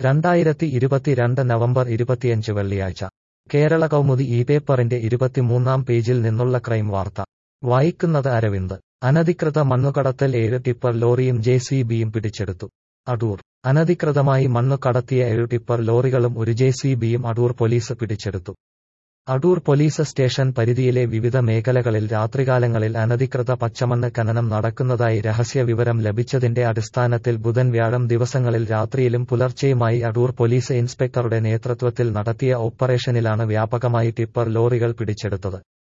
രണ്ടായിരത്തി ഇരുപത്തിരണ്ട് നവംബർ ഇരുപത്തിയഞ്ച് വെള്ളിയാഴ്ച കേരള കൗമുദി ഈ പേപ്പറിന്റെ ഇരുപത്തിമൂന്നാം പേജിൽ നിന്നുള്ള ക്രൈം വാർത്ത വായിക്കുന്നത് അരവിന്ദ് അനധികൃത മണ്ണുകടത്തൽ ഏഴ് ടിപ്പർ ലോറിയും ജെ സി ബിയും പിടിച്ചെടുത്തു അടൂർ അനധികൃതമായി മണ്ണു കടത്തിയ ഏഴു ടിപ്പർ ലോറികളും ഒരു ജെ സി ബിയും അടൂർ പോലീസ് പിടിച്ചെടുത്തു അടൂർ പോലീസ് സ്റ്റേഷൻ പരിധിയിലെ വിവിധ മേഖലകളിൽ രാത്രികാലങ്ങളിൽ അനധികൃത പച്ചമണ്ണ് ഖനനം നടക്കുന്നതായി രഹസ്യ വിവരം ലഭിച്ചതിന്റെ അടിസ്ഥാനത്തിൽ ബുധൻ വ്യാഴം ദിവസങ്ങളിൽ രാത്രിയിലും പുലർച്ചെയുമായി അടൂർ പോലീസ് ഇൻസ്പെക്ടറുടെ നേതൃത്വത്തിൽ നടത്തിയ ഓപ്പറേഷനിലാണ് വ്യാപകമായി ടിപ്പർ ലോറികൾ പിടിച്ചെടുത്തത്